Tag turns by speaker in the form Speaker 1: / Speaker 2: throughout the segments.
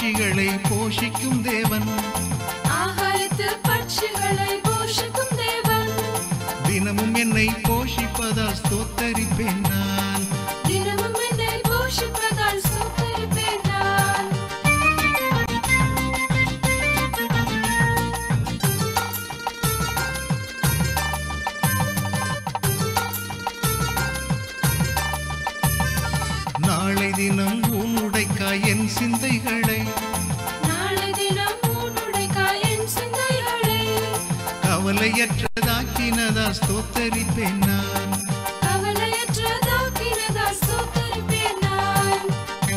Speaker 1: பட்சிகளை போஷிக்கும் தேவன்
Speaker 2: ஆகாயத்து பட்சிகளை போஷிக்கும் தேவன்
Speaker 1: தினமும் என்னை போஷிப்பதால் ஸ்தோத்தரிப்பேன் நான்
Speaker 2: தினமும் என்னை போஷிப்பதால் ஸ்தோத்தரிப்பேன் நான்
Speaker 1: நாளை தினம் உன்னுடைக்காய் என் சிந்தைகளை
Speaker 2: நாளை தினம் உன்னுடைய காயன் சிந்தைகளை
Speaker 1: கவலையற்றதாக்கினதால் ஸ்தோத்தரிப்பேன் நான்
Speaker 2: கவலையற்றதாக்கினதால் ஸ்தோத்தரிப்பேன் நான்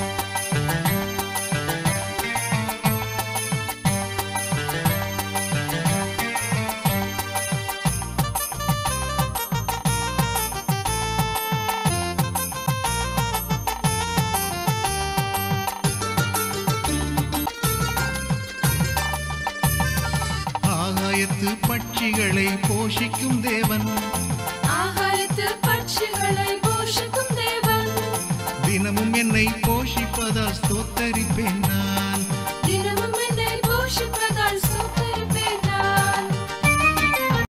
Speaker 1: ஆகாயத்து பட்சிகளை போஷிக்கும் தேவன்
Speaker 2: ஆகாயத்து பட்சிகளை போஷிக்கும் தேவன்
Speaker 1: தினமும் என்னை போஷிப்பதால் ஸ்தோத்தரிப்பேன் நான்